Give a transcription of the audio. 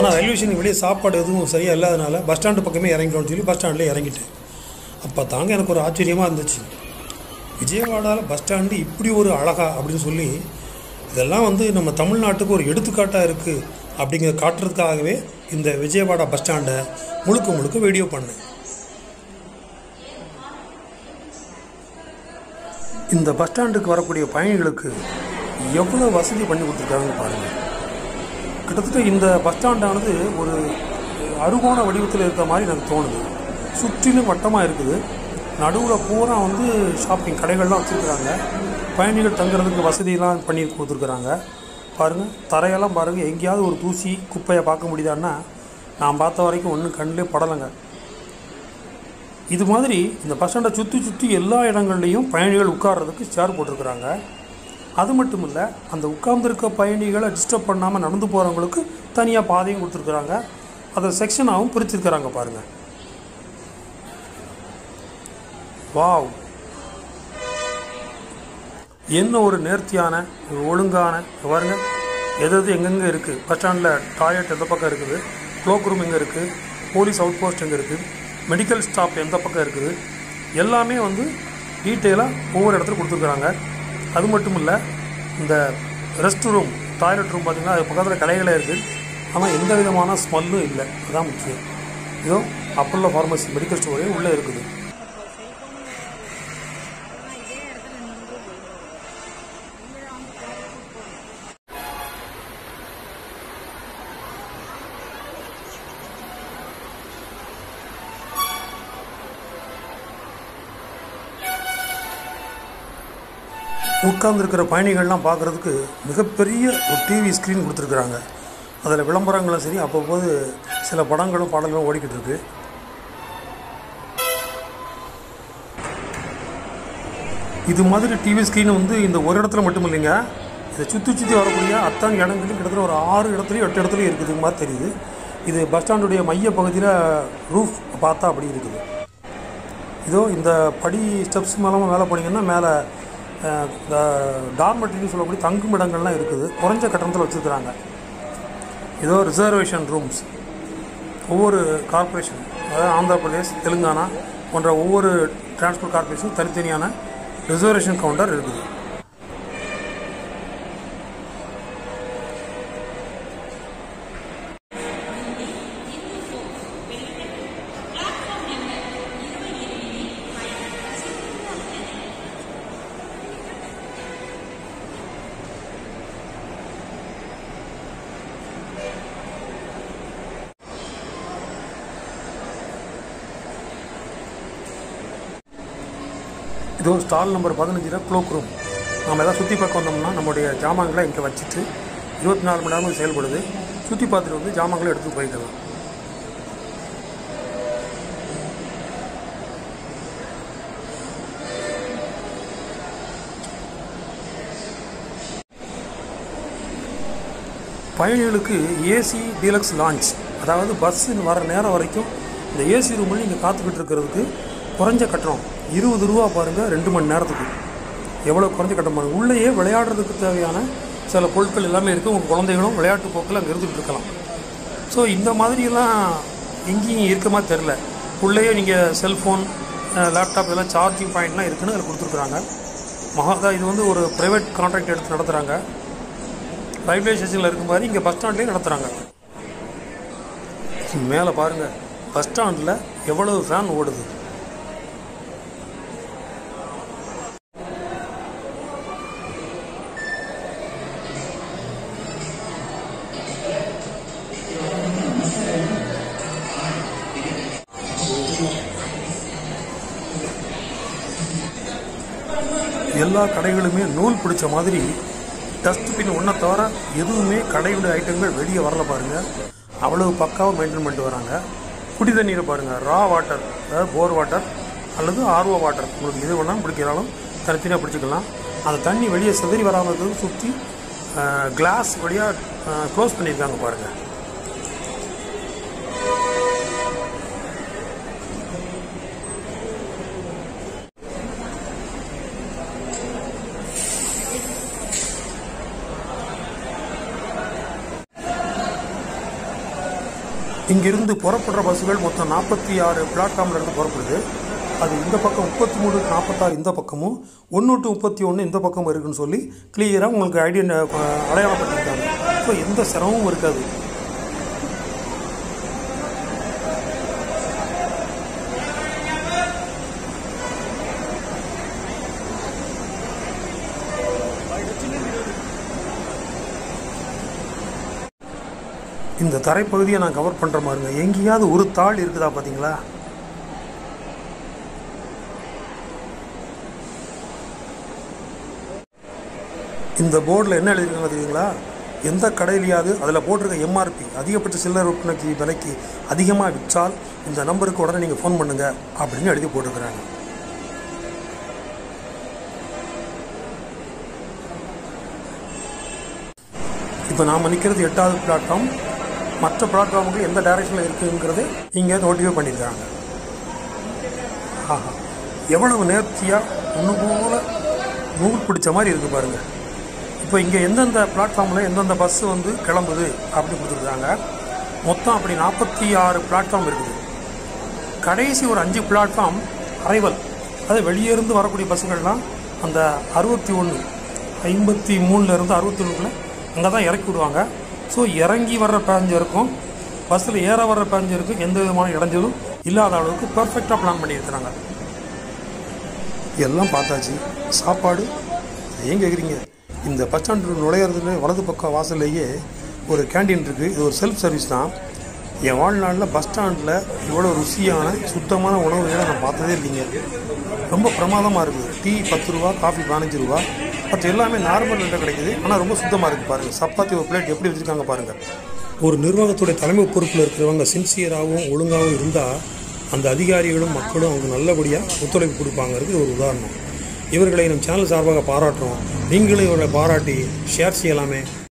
ஆனால் ரயில்வே ஸ்டேஷனுக்கு வெளியே சாப்பாடு எதுவும் சரியாக இல்லாதனால பஸ் ஸ்டாண்டு பக்கமே இறங்கிட்டோம்னு சொல்லி பஸ் ஸ்டாண்டில் இறங்கிட்டேன் அப்போ தாங்க எனக்கு ஒரு ஆச்சரியமாக இருந்துச்சு விஜயவாடாவில் பஸ் ஸ்டாண்டு இப்படி ஒரு அழகா அப்படின்னு சொல்லி இதெல்லாம் வந்து நம்ம தமிழ்நாட்டுக்கு ஒரு எடுத்துக்காட்டாக இருக்குது அப்படிங்கிற காட்டுறதுக்காகவே இந்த விஜயவாடா பஸ் ஸ்டாண்டை முழுக்க முழுக்க வீடியோ பண்ணேன் இந்த பஸ் ஸ்டாண்டுக்கு வரக்கூடிய பயணிகளுக்கு எவ்வளோ வசதி பண்ணி கொடுத்துருக்காங்கன்னு பாருங்கள் கிட்டத்தட்ட இந்த பஸ் ஸ்டாண்டானது ஒரு அருகோண வடிவத்தில் இருக்கிற மாதிரி எனக்கு தோணுது சுற்றிலும் வட்டமாக இருக்குது நடுவில் பூரா வந்து ஷாப்பிங் கடைகள்லாம் வச்சுருக்குறாங்க பயணிகள் தங்குறதுக்கு வசதியெல்லாம் பண்ணி கொடுத்துருக்குறாங்க பாருங்கள் தரையெல்லாம் பாருங்கள் எங்கேயாவது ஒரு தூசி குப்பையை பார்க்க முடியுதான்னா நான் பார்த்த வரைக்கும் ஒன்றும் கண்ணிலே படலைங்க இது மாதிரி இந்த பஸ் ஸ்டாண்டை சுற்றி சுற்றி எல்லா இடங்கள்லையும் பயணிகள் உட்கார்றதுக்கு சேர் போட்டிருக்கிறாங்க அது மட்டும் இல்லை அந்த உட்கார்ந்துருக்க பயணிகளை டிஸ்டர்ப் பண்ணாமல் நடந்து போகிறவங்களுக்கு தனியாக பாதையும் கொடுத்துருக்குறாங்க அதை செக்ஷனாகவும் பிரிச்சிருக்கிறாங்க பாருங்கள் வாவ் என்ன ஒரு நேர்த்தியான ஒரு ஒழுங்கான இங்க பாருங்க எது எது எங்கெங்கே இருக்குது பஸ் ஸ்டாண்டில் டாய்லெட் எந்த பக்கம் இருக்குது க்ளோக் ரூம் எங்கே இருக்குது போலீஸ் அவுட் போஸ்ட் எங்கே இருக்குது மெடிக்கல் ஸ்டாப் எந்த பக்கம் இருக்குது எல்லாமே வந்து டீட்டெயிலாக ஒவ்வொரு இடத்துல கொடுத்துருக்குறாங்க அது மட்டும் இல்லை இந்த ரெஸ்ட் ரூம் டாய்லெட் ரூம் பார்த்திங்கன்னா அது பக்கத்தில் கடைகளே இருக்குது ஆனால் எந்த விதமான ஸ்மெல்லும் இல்லை அதுதான் முக்கியம் இதோ அப்பல்லோ ஃபார்மசி மெடிக்கல் ஸ்டோரே உள்ளே இருக்குது உட்கார்ந்துருக்கிற பயணிகள்லாம் பார்க்குறதுக்கு மிகப்பெரிய ஒரு டிவி ஸ்க்ரீன் கொடுத்துருக்குறாங்க அதில் விளம்பரங்களும் சரி அப்பப்போது சில படங்களும் பாடல்களும் ஓடிக்கிட்டு இருக்கு இது மாதிரி டிவி ஸ்க்ரீன் வந்து இந்த ஒரு இடத்துல மட்டும் இல்லைங்க இதை சுற்றி சுற்றி வரக்கூடிய அத்தனை இடங்களும் கிட்டத்தட்ட ஒரு ஆறு இடத்துலையும் எட்டு இடத்துலையும் இருக்குது மாதிரி தெரியுது இது பஸ் ஸ்டாண்டுடைய மைய பகுதியில் ரூஃப் பார்த்தா அப்படி இருக்குது இதோ இந்த படி ஸ்டெப்ஸ் மேலே மேலே போனீங்கன்னா மேலே அஹ், இந்த டார்மெட்ரின்னு சொல்லக்கூடிய தங்கும் இடங்கள்லாம் இருக்குது குறைஞ்ச கட்டணத்தில் வச்சுருக்குறாங்க இதோ ரிசர்வேஷன் ரூம்ஸ் ஒவ்வொரு கார்ப்பரேஷன் அதாவது ஆந்திர பிரதேஷ் தெலுங்கானா போன்ற ஒவ்வொரு டிரான்ஸ்போர்ட் கார்ப்பரேஷன் தனித்தனியான ரிசர்வேஷன் கவுண்டர் இருக்குது இதோ ஸ்டால் நம்பர் பதினஞ்சில் க்ளோக் ரூம் நாம் எதாவது சுற்றி பார்க்க வந்தோம்னா நம்முடைய ஜாமான்களை இங்கே வச்சுட்டு இருபத்தி நாலு மணி நேரமும் செயல்படுது சுற்றி பார்த்துட்டு வந்து ஜாமான்களை எடுத்து போய்க்கலாம் பயணிகளுக்கு ஏசி டீலக்ஸ் லான்ச் அதாவது பஸ்ஸு வர நேரம் வரைக்கும் இந்த ஏசி ரூமில் நீங்கள் காத்துக்கிட்டு இருக்கிறதுக்கு குறைஞ்ச கட்டணம் இருபது ரூபா பாருங்கள் ரெண்டு மணி நேரத்துக்கு எவ்வளோ குறைஞ்ச கட்டணம் பாருங்க உள்ளேயே விளையாடுறதுக்கு தேவையான சில பொருட்கள் எல்லாமே இருக்குது உங்கள் குழந்தைகளும் விளையாட்டு போக்கில் அங்கே இருந்துகிட்டு இருக்கலாம் ஸோ இந்த மாதிரியெல்லாம் எங்கேயும் இருக்க மாதிரி தெரில உள்ளேயே நீங்கள் செல்ஃபோன் லேப்டாப் இதெல்லாம் சார்ஜிங் பாயிண்ட்லாம் இருக்குன்னு அதில் கொடுத்துருக்குறாங்க மகாதா இது வந்து ஒரு ப்ரைவேட் கான்ட்ராக்ட் எடுத்து நடத்துகிறாங்க ரயில்வே ஸ்டேஷனில் இருக்கும் மாதிரி இங்கே பஸ் ஸ்டாண்ட்லேயே நடத்துகிறாங்க மேலே பாருங்கள் பஸ் ஸ்டாண்டில் எவ்வளவு ஃபேன் ஓடுது எல்லா கடைகளுமே நூல் பிடிச்ச மாதிரி டஸ்ட்பின் ஒன்றை தவிர எதுவுமே கடையுடைய ஐட்டங்கள் வெளியே வரல பாருங்கள் அவ்வளவு பக்காவாக மெயின்டைன் பண்ணிட்டு வராங்க குடி தண்ணீரை பாருங்கள் ரா வாட்டர் அதாவது போர் வாட்டர் அல்லது ஆர்ஓ வாட்டர் உங்களுக்கு எது வேணாலும் பிடிக்கிறாலும் தனித்தனியாக பிடிச்சிக்கலாம் அந்த தண்ணி வெளியே சிதறி வராமல் இருக்கிறது சுற்றி கிளாஸ் வழியாக க்ளோஸ் பண்ணியிருக்காங்க பாருங்கள் இங்கிருந்து புறப்படுற பஸ்ஸுகள் மொத்தம் நாற்பத்தி ஆறு பிளாட்ஃபார்ம்ல இருந்து புறப்படுது அது இந்த பக்கம் முப்பத்தி மூணு நாற்பத்தாறு இந்த பக்கமும் ஒன்று டு முப்பத்தி ஒன்று இந்த பக்கமும் இருக்குன்னு சொல்லி கிளியராக உங்களுக்கு ஐடியா அடையாளப்படுத்திருக்காங்க ஸோ எந்த சிரமமும் இருக்காது இந்த தரைப்பகுதியை நான் கவர் பண்ணுற மாதிரிங்க எங்கேயாவது ஒரு தாள் இருக்குதா பார்த்தீங்களா இந்த போர்டில் என்ன எழுதியிருக்காங்க தெரியுங்களா எந்த கடையிலையாவது அதில் போட்டிருக்க எம்ஆர்பி அதிகபட்ச சில்லறை விற்பனைக்கு விலைக்கு அதிகமாக விற்றால் இந்த நம்பருக்கு உடனே நீங்கள் ஃபோன் பண்ணுங்கள் அப்படின்னு எழுதி போட்டிருக்கிறாங்க இப்போ நாம் நிற்கிறது எட்டாவது பிளாட்ஃபார்ம் மற்ற பிளாட்ஃபார்முக்கு எந்த டைரக்ஷனில் இருக்குங்கிறது இங்கே நோட்டிஃபை பண்ணியிருக்காங்க ஆஹா எவ்வளவு நேர்த்தியாக ஒன்று போல நூல் பிடிச்ச மாதிரி இருக்குது பாருங்கள் இப்போ இங்கே எந்தெந்த பிளாட்ஃபார்மில் எந்தெந்த பஸ்ஸு வந்து கிளம்புது அப்படின்னு கொடுத்துருக்காங்க மொத்தம் அப்படி நாற்பத்தி ஆறு பிளாட்ஃபார்ம் இருக்குது கடைசி ஒரு அஞ்சு பிளாட்ஃபார்ம் அரைவல் அது வெளியே இருந்து வரக்கூடிய பஸ்ஸுகள்லாம் அந்த அறுபத்தி ஒன்று ஐம்பத்தி மூணுலேருந்து அறுபத்தி ஒன்றுக்குள்ள அங்கே தான் இறக்கி விடுவாங்க ஸோ இறங்கி வர்ற பேசஞ்சருக்கும் பஸ்ஸில் ஏற வர்ற பேசஞ்சருக்கும் எந்த விதமான இடைஞ்சலும் இல்லாத அளவுக்கு பர்ஃபெக்டாக பிளான் பண்ணியிருக்கிறாங்க எல்லாம் பார்த்தாச்சு சாப்பாடு ஏன் கேட்குறீங்க இந்த பஸ் ஸ்டாண்டு நுழையிறதுல வலது பக்கம் வாசல்லையே ஒரு கேண்டீன் இருக்குது இது ஒரு செல்ஃப் சர்வீஸ் தான் என் வாழ்நாளில் பஸ் ஸ்டாண்டில் இவ்வளோ ருசியான சுத்தமான உணவுகளை நான் பார்த்ததே இல்லைங்க ரொம்ப பிரமாதமாக இருக்குது டீ பத்து ரூபா காஃபி பதினஞ்சு ரூபா மற்ற எல்லாமே நார்மல் ரேட்டில் கிடைக்குது ஆனால் ரொம்ப சுத்தமாக இருக்குது பாருங்கள் சப்பாத்தி ஒரு பிளேட் எப்படி வச்சுருக்காங்க பாருங்கள் ஒரு நிர்வாகத்துடைய தலைமை பொறுப்பில் இருக்கிறவங்க சின்சியராகவும் ஒழுங்காகவும் இருந்தால் அந்த அதிகாரிகளும் மக்களும் அவங்க நல்லபடியாக ஒத்துழைப்பு கொடுப்பாங்கிறது ஒரு உதாரணம் இவர்களை நம் சேனல் சார்பாக பாராட்டுறோம் நீங்களும் இவர்களை பாராட்டி ஷேர் செய்யலாமே